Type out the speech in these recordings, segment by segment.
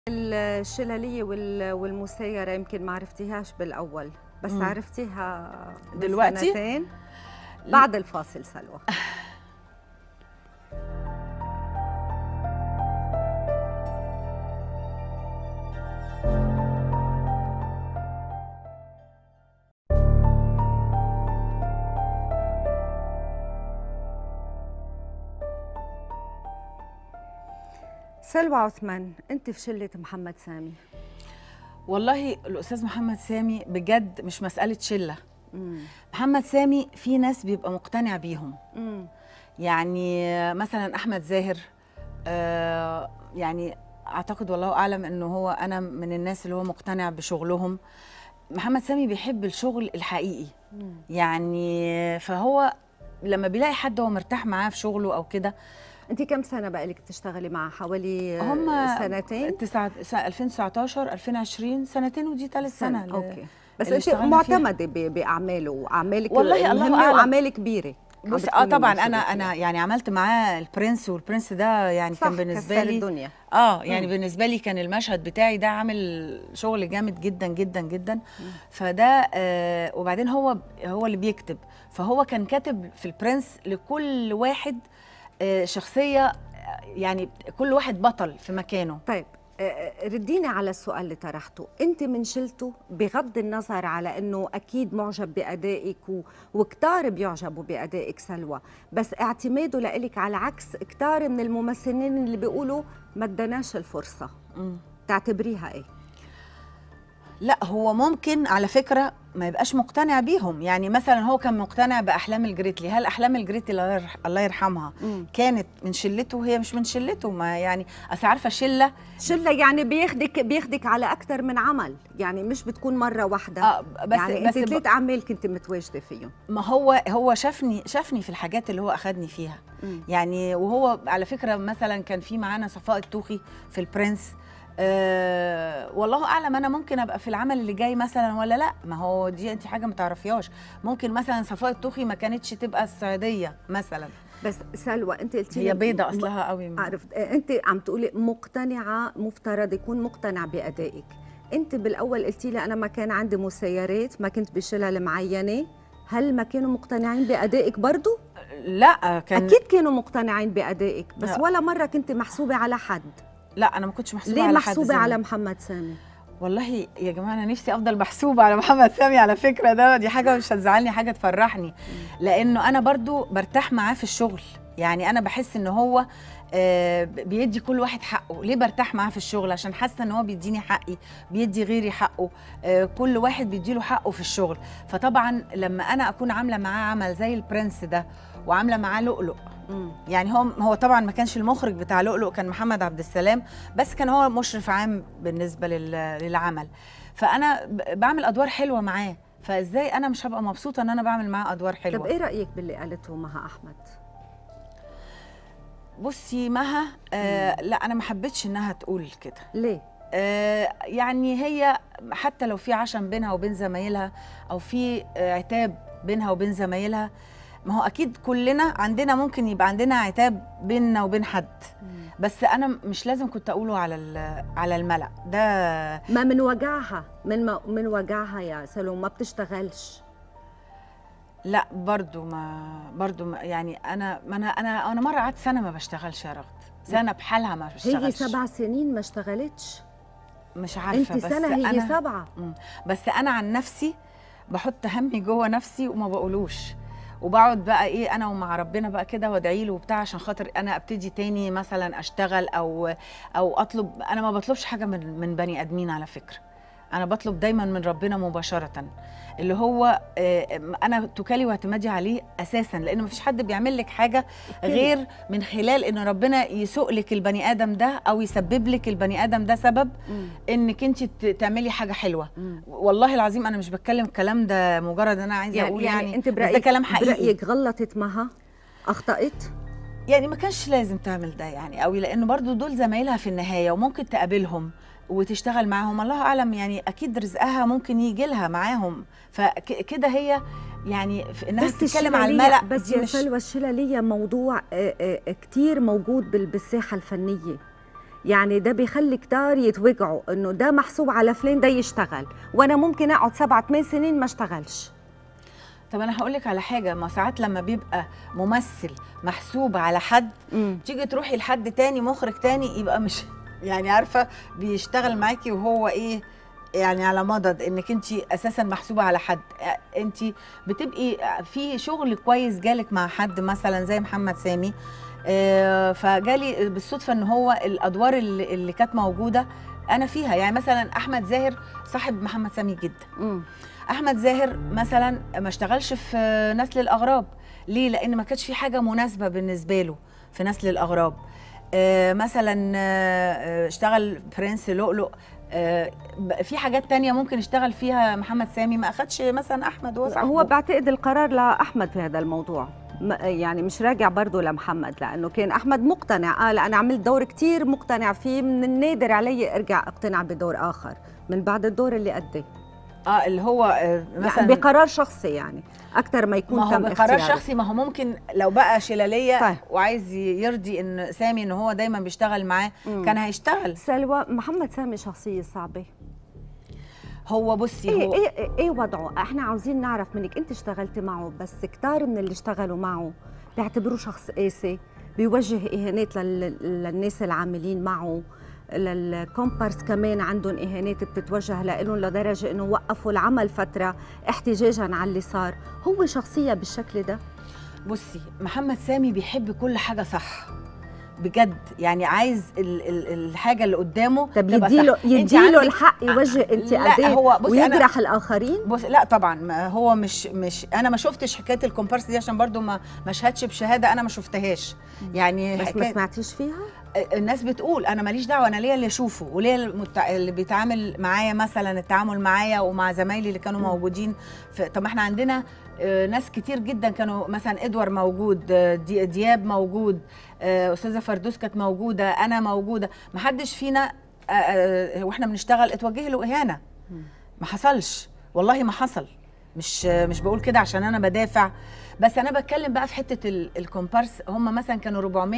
الشلالية وال- والمسايرة يمكن ما عرفتيهاش بالأول بس مم. عرفتيها من دلوقتي؟ سنتين بعد الفاصل سلوى سلوى عثمان انت في شله محمد سامي والله الاستاذ محمد سامي بجد مش مساله شله مم. محمد سامي في ناس بيبقى مقتنع بيهم مم. يعني مثلا احمد زاهر آه يعني اعتقد والله اعلم انه هو انا من الناس اللي هو مقتنع بشغلهم محمد سامي بيحب الشغل الحقيقي مم. يعني فهو لما بيلاقي حد هو مرتاح معاه في شغله او كده انت كم سنه بقالك تشتغلي معه حوالي هم سنتين تسعة س- 2019 2020 سنتين ودي ثالث سنه, سنة. اوكي بس اللي انت اشتغلنا فيها. معتمده ب- باعماله واعمالك والله الله مهمة أعلم. واعمال كبيره عم بص اه بتكوني طبعا موجودة انا فيها. انا يعني عملت معاه البرنس والبرنس ده يعني صح كان بالنسبه كسر لي الدنيا اه يعني مم. بالنسبه لي كان المشهد بتاعي ده عامل شغل جامد جدا جدا جدا فده آه وبعدين هو هو اللي بيكتب فهو كان كاتب في البرنس لكل واحد آه شخصيه آه، يعني كل واحد بطل في مكانه طيب آه، رديني على السؤال اللي طرحته انت من شلته بغض النظر على انه اكيد معجب بادائك و... وكتار بيعجبوا بادائك سلوى بس اعتماده لإلك على عكس كتار من الممثلين اللي بيقولوا ما اداناش الفرصه مم. تعتبريها ايه لا هو ممكن على فكره ما يبقاش مقتنع بيهم يعني مثلا هو كان مقتنع باحلام الجريتلي هل احلام الجريتلي الله يرح- الله يرحمها مم. كانت من شلته هي مش من شلته ما يعني اصل عارفه شله شله يعني بياخدك بياخدك على اكثر من عمل يعني مش بتكون مره واحده اه بس يعني بس انت ب- ثلاث اعمال كنت متواجده فيهم ما هو هو شافني شافني في الحاجات اللي هو اخدني فيها مم. يعني وهو على فكره مثلا كان في معانا صفاء التوخي في البرنس أه والله اعلم انا ممكن ابقى في العمل اللي جاي مثلا ولا لا ما هو دي انت حاجه ما تعرفيهاش ممكن مثلا صفاء التوخي ما كانتش تبقى السعوديه مثلا بس سلوى انت قلتي هي لي بيضه م- اصلها قوي عرفت آه، انت عم تقولي مقتنعه مفترض يكون مقتنع بادائك انت بالاول قلتي لي انا ما كان عندي مسيرات ما كنت بشلل معينه هل ما كانوا مقتنعين بادائك برضو لا كان اكيد كانوا مقتنعين بادائك بس لا. ولا مره كنت محسوبه على حد لا انا ما كنتش محسوبه ليه على حد محسوبه زمان. على محمد سامي والله يا جماعه انا نفسي افضل محسوبه على محمد سامي على فكره ده دي حاجه مش هتزعلني حاجه تفرحني لانه انا برضو برتاح معاه في الشغل يعني انا بحس ان هو آه، بيدي كل واحد حقه ليه برتاح معاه في الشغل عشان حاسه ان هو بيديني حقي بيدي غيري حقه آه، كل واحد بيديله حقه في الشغل فطبعا لما انا اكون عامله معاه عمل زي البرنس ده وعامله معاه لؤلؤ مم. يعني هو هو طبعا ما كانش المخرج بتاع لؤلؤ كان محمد عبد السلام بس كان هو مشرف عام بالنسبه لل- للعمل فانا ب- بعمل ادوار حلوه معاه فازاي انا مش هبقى مبسوطه ان انا بعمل معاه ادوار طب حلوه ايه رايك باللي قالته مها احمد بصي مها آه لا انا ما حبيتش انها تقول كده ليه آه يعني هي حتى لو في عشم بينها وبين زمايلها او في آه، عتاب بينها وبين زمايلها ما هو اكيد كلنا عندنا ممكن يبقى عندنا عتاب بيننا وبين حد بس انا مش لازم كنت اقوله على ال- على الملأ ده ما من وجعها من ما من وجعها يا سلوى ما بتشتغلش لا برضو ما برضو ما يعني انا ما انا انا انا مره قعدت سنه ما بشتغلش يا رغد سنه بحالها ما هي بشتغلش سبع سنين ما اشتغلتش مش عارفه انت بس سنه هي أنا سبعه مم. بس انا عن نفسي بحط همي جوه نفسي وما بقولوش وبقعد بقى ايه انا ومع ربنا بقى كده وادعي له وبتاع عشان خاطر انا ابتدي تاني مثلا اشتغل او او اطلب انا ما بطلبش حاجه من من بني ادمين على فكره انا بطلب دايما من ربنا مباشره اللي هو آه، انا توكلي واعتمادي عليه اساسا لان مفيش حد بيعمل لك حاجه غير من خلال ان ربنا يسوق لك البني ادم ده او يسبب لك البني ادم ده سبب انك انت تعملي حاجه حلوه مم. والله العظيم انا مش بتكلم الكلام ده مجرد انا عايزه يعني, اقول يعني يعني انت بس ده برايك كلام حقيقي برايك غلطت مها اخطات يعني ما كانش لازم تعمل ده يعني قوي لانه برضو دول زمايلها في النهايه وممكن تقابلهم وتشتغل معاهم الله اعلم يعني اكيد رزقها ممكن يجي لها معاهم فكده هي يعني في انها بس تتكلم على الشلالية- الملأ بس دي يا مش- سلوى الشلاليه موضوع آه، آه، كتير موجود بال- بالساحه الفنيه يعني ده بيخلي كتار يتوجعوا انه ده محسوب على فلان ده يشتغل وانا ممكن اقعد سبعة ثمان سنين ما اشتغلش طب انا هقول لك على حاجه ما ساعات لما بيبقى ممثل محسوب على حد مم. تيجي تروحي لحد تاني مخرج تاني يبقى مش يعني عارفه بيشتغل معاكي وهو ايه يعني على مضض انك انت اساسا محسوبه على حد انت بتبقي في شغل كويس جالك مع حد مثلا زي محمد سامي آه، فجالي بالصدفه ان هو الادوار اللي, اللي كانت موجوده انا فيها يعني مثلا احمد زاهر صاحب محمد سامي جدا مم. احمد زاهر مثلا ما اشتغلش في نسل الاغراب ليه لان ما كانتش في حاجه مناسبه بالنسبه له في نسل الاغراب آه مثلا آه، آه، اشتغل برنس لؤلؤ آه، ب- في حاجات تانية ممكن يشتغل فيها محمد سامي ما اخدش مثلا احمد هو صاحبه هو بعتقد القرار لاحمد في هذا الموضوع م- يعني مش راجع برضه لمحمد لانه كان احمد مقتنع قال انا عملت دور كتير مقتنع فيه من النادر علي ارجع اقتنع بدور اخر من بعد الدور اللي قديه اه اللي هو آه، مثلا مثلا بقرار شخصي يعني اكثر ما يكون ما هو تم بقرار اختياره. شخصي ما هو ممكن لو بقى شلاليه طيب. وعايز يرضي ان سامي ان هو دايما بيشتغل معاه مم. كان هيشتغل سلوى محمد سامي شخصيه صعبه هو بصي ايه هو ايه ايه وضعه احنا عاوزين نعرف منك انت اشتغلتي معه بس كتار من اللي اشتغلوا معه بيعتبروه شخص قاسي بيوجه اهانات لل... للناس العاملين معه للكومبارس كمان عندهم اهانات بتتوجه لهم لدرجه انه وقفوا العمل فتره احتجاجا على اللي صار هو شخصيه بالشكل ده بصي محمد سامي بيحب كل حاجه صح بجد يعني عايز ال ال الحاجه اللي قدامه طب تبقى صح. يديله أنت يديله عندك- الحق يوجه لا انتقادات هو بصي انا ويجرح الاخرين بص لا طبعا ما هو مش مش انا ما شفتش حكايه الكومبارس دي عشان برضو ما ما شهدش بشهاده انا ما شفتهاش يعني بس ما حكايه سمعتيش فيها الناس بتقول انا ماليش دعوه انا ليا اللي اشوفه وليا المتع... اللي بيتعامل معايا مثلا التعامل معايا ومع زمايلي اللي كانوا مم. موجودين في... طب ما احنا عندنا آه، ناس كتير جدا كانوا مثلا ادوار موجود آه، دي... دياب موجود آه، استاذه فردوس كانت موجوده انا موجوده ما حدش فينا آه، آه، واحنا بنشتغل اتوجه له اهانه مم. ما حصلش والله ما حصل مش مش بقول كده عشان انا بدافع بس انا بتكلم بقى في حته ال- الكومبارس هم مثلا كانوا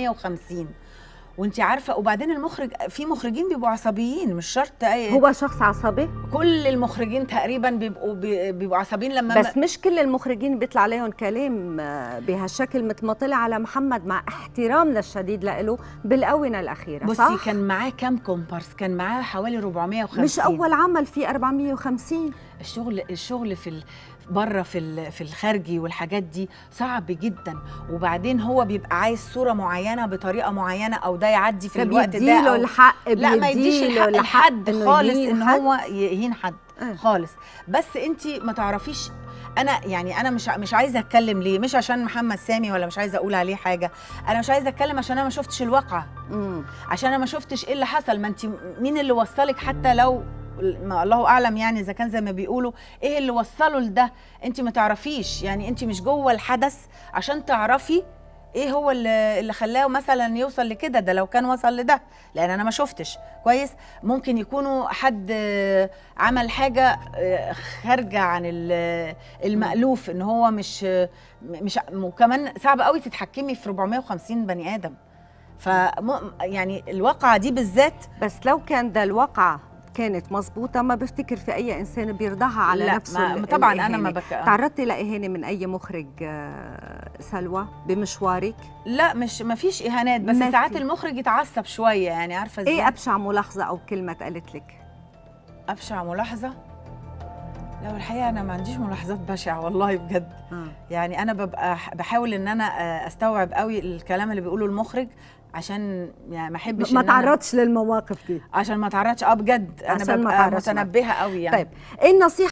450 وانت عارفه وبعدين المخرج في مخرجين بيبقوا عصبيين مش شرط اي هو شخص عصبي كل المخرجين تقريبا بيبقوا بي- بيبقوا عصبيين لما بس مش كل المخرجين بيطلع عليهم كلام آه، بهالشكل مثل ما طلع على محمد مع احترامنا الشديد له بالاونه الاخيره بصي صح؟ كان معاه كام كومبارس كان معاه حوالي 450 مش اول عمل فيه 450 الشغل الشغل في ال... بره في ال... في الخارجي والحاجات دي صعب جدا وبعدين هو بيبقى عايز صوره معينه بطريقه معينه او ده يعدي في الوقت ده فبيديله أو... الحق لا ما يديش بيديله الحق لحد إنه خالص يهين ان حد. هو يهين حد آه. خالص بس انت ما تعرفيش انا يعني انا مش مش عايزه اتكلم ليه مش عشان محمد سامي ولا مش عايزه اقول عليه حاجه انا مش عايزه اتكلم عشان انا ما شفتش الواقعه مم. عشان انا ما شفتش ايه اللي حصل ما انت مين اللي وصلك حتى لو ما الله اعلم يعني اذا كان زي ما بيقولوا ايه اللي وصله لده انت ما تعرفيش يعني انت مش جوه الحدث عشان تعرفي ايه هو اللي, اللي خلاه مثلا يوصل لكده ده لو كان وصل لده لان انا ما شفتش كويس ممكن يكونوا حد آه، عمل حاجه آه، خارجه عن ال- المألوف ان هو مش آه، مش وكمان صعب قوي تتحكمي في 450 بني ادم ف يعني الواقعه دي بالذات بس لو كان ده الواقعة كانت مزبوطة ما بفتكر في أي إنسان بيرضاها على لا نفسه ما ال- طبعا انا الإهانة. ما بك... تعرضتي لإهانة من أي مخرج آه، سلوى بمشوارك؟ لا مش ما فيش اهانات بس ما ساعات في. المخرج يتعصب شويه يعني عارفه ازاي إيه أبشع ملاحظة أو كلمة اتقالت لك؟ ابشع ملاحظه لا الحقيقه انا ما عنديش ملاحظات بشعه والله بجد آه. يعني انا ببقى ح- بحاول ان انا آه، استوعب قوي الكلام اللي بيقوله المخرج عشان يعني ما احبش ما إن أنا- تعرضش للمواقف دي عشان ما اتعرضش اه بجد انا عشان ما ببقى تعرضش. متنبهه قوي يعني طيب إيه النصيحة